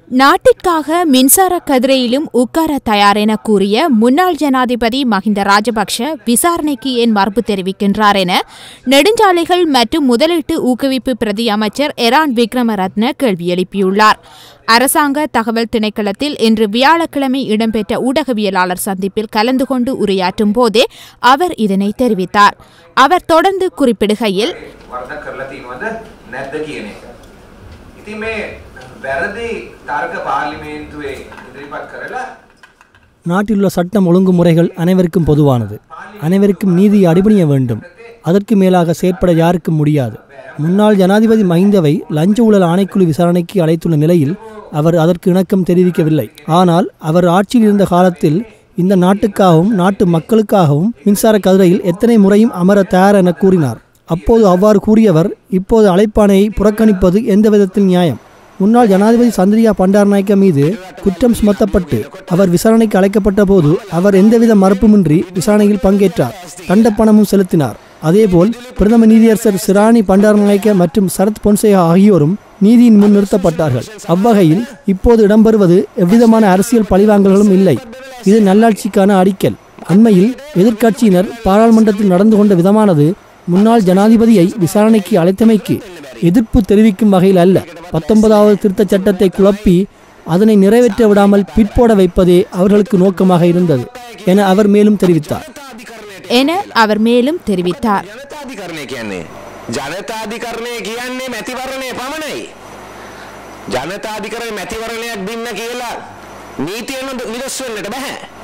நாட்டிற்காக மின்சார கதிரையிலும் உட்கார தயார் என கூறிய முன்னாள் ஜனாதிபதி மஹிந்த ராஜபக்ஷ விசாரணைக்கு ஏன் மறுப்பு தெரிவிக்கின்றார் என நெடுஞ்சாலைகள் மற்றும் முதலீட்டு ஊக்குவிப்பு பிரதி அமைச்சர் எரான் விக்ரமரத்ன கேள்வி எழுப்பியுள்ளார் அரசாங்க தகவல் திணைக்களத்தில் இன்று வியாழக்கிழமை இடம்பெற்ற ஊடகவியலாளர் சந்திப்பில் கலந்து கொண்டு உரையாற்றும் போதே அவர் இதனை தெரிவித்தார் அவர் தொடர்ந்து குறிப்பிடுகையில் වර්ධ කරලා තියෙනවද නැද්ද කියන එක. ඉතින් මේ වැරදි තර්ක පාර්ලිමේන්තුවේ ඉදිරිපත් කරලා நாட்டிலுள்ள சட்டம் ஒழுங்குமுறைகள் அனைவருக்கும் பொதுவானது அனைவருக்கும் நீதியை அடிபணிய வேண்டும் அதற்கு மேலாக செயற்பட யாருக்கும் முடியாது முன்னாள் ஜனாதிபதி மஹிந்தவை லஞ்ச ஊழல் ஆணைக்குழு விசாரணைக்கு அழைத்துள்ள நிலையில் அவர் அதற்கு இணக்கம் தெரிவிக்கவில்லை ஆனால் அவர் ஆட்சியில் இருந்த காலத்தில் இந்த நாட்டுக்காகவும் நாட்டு மக்களுக்காகவும் மின்சார கதிரையில் எத்தனை முறையும் அமர தயார் என கூறினார் அப்போது அவ்வாறு கூறியவர் இப்போது அழைப்பானையை புறக்கணிப்பது எந்த விதத்தில் நியாயம் முன்னாள் ஜனாதிபதி சந்திரியா பண்டாரநாயக்க மீது குற்றம் சுமத்தப்பட்டு அவர் விசாரணைக்கு அழைக்கப்பட்ட போது அவர் எந்தவித மறுப்புமின்றி விசாரணையில் பங்கேற்றார் தண்ட பணமும் செலுத்தினார் அதேபோல் பிரதம நீதியரசர் சிராணி பண்டாரநாயக்க மற்றும் சரத் பொன்சேகா ஆகியோரும் நீதியின் முன் நிறுத்தப்பட்டார்கள் அவ்வகையில் இப்போது இடம்பெறுவது எவ்விதமான அரசியல் பழிவாங்கல்களும் இல்லை இது நல்லாட்சிக்கான அடிக்கல் அண்மையில் எதிர்க்கட்சியினர் பாராளுமன்றத்தில் நடந்து கொண்ட விதமானது முன்னாள் ஜனாதிபதியை விசாரணைக்கு அழைத்தமைக்கு எதிர்ப்பு தெரிவிக்கும் வகையில் அல்ல பத்தொன்பதாவது திருத்தச் சட்டத்தை குழப்பி அதனை நிறைவேற்ற விடாமல் பிற்போட வைப்பதே அவர்களுக்கு நோக்கமாக இருந்தது என அவர் மேலும் தெரிவித்தார் என அவர் மேலும் தெரிவித்தார் ජනතාධිකරණය කියන්නේ. ජනතාධිකරණය කියන්නේ මැතිවරණය පමණයි. ජනතාධිකරණ මැතිවරණයක් දෙන්න කියලා නීතියන නිදස් වෙන්නට බැහැ.